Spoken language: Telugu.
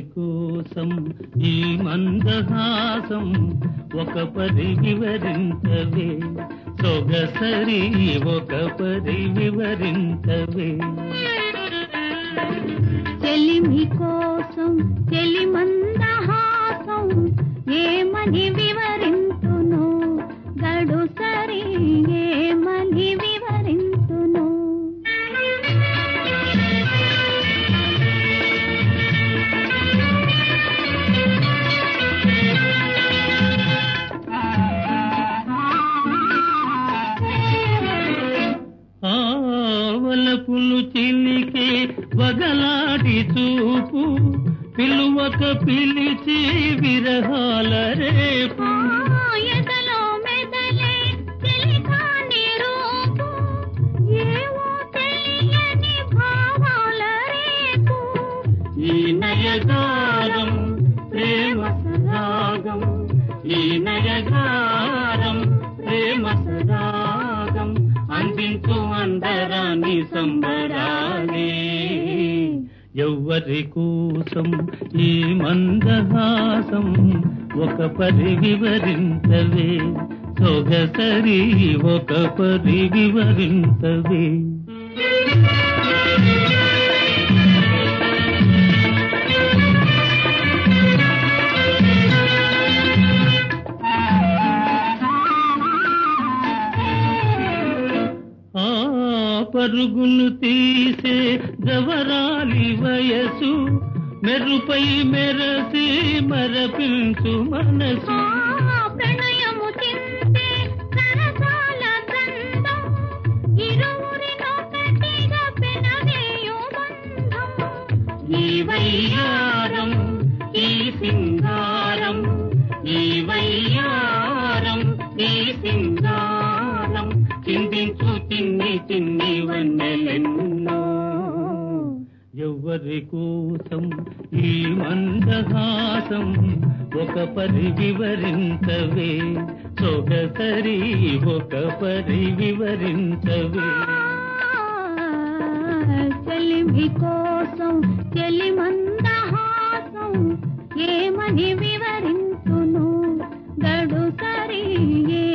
కోసం ఈ మందహాసం ఒక పరి వివరించవే సొగసరి ఒక పరి వివరించవే చెలిమి కోసం చెలి మందహాసం ఏమని వివరింతును గడు సరి ఏమని వివరింతును ఆవలపులు చిలికే వగలాడి చూపు పిలువక పిలిచి విరహాల రేపు ఎదలో మెదలే చెలికాని రూపు ఏవో తెలియని భావాల రేపు ఈ నయగారం ప్రేమ సరాగం ఈ నయగారం ప్రేమ సరాగం అందించు అందరాని సంబరాలే ఎవ్వరి కోసం ఈ మందహాసం ఒక పరి వివరించవే సొగసరి ఒక పరి వివరించవే ఆ పరుగులు తీసే జవరాలి వయసు మెరుపై మెరసి మరపించు మనసు ఆ ప్రణయము తింటే సరసాల గంధం ఇరువురినొకటిగా పెనవేయు బంధం ఈ వయ్యారం ఈ సింగారం ఈ వయ్యారం ఈ సింగారం చిందించు చిన్ని చిన్ని వన్నెలెన్నో ఎవ్వరి కోసం ఈ మందహాసం ఒక పరి వివరించవే సొగసరి ఒక పరి వివరించవే చెలిమి కోసం చెలి మందహాసం ఏమని వివరించును గడు సరి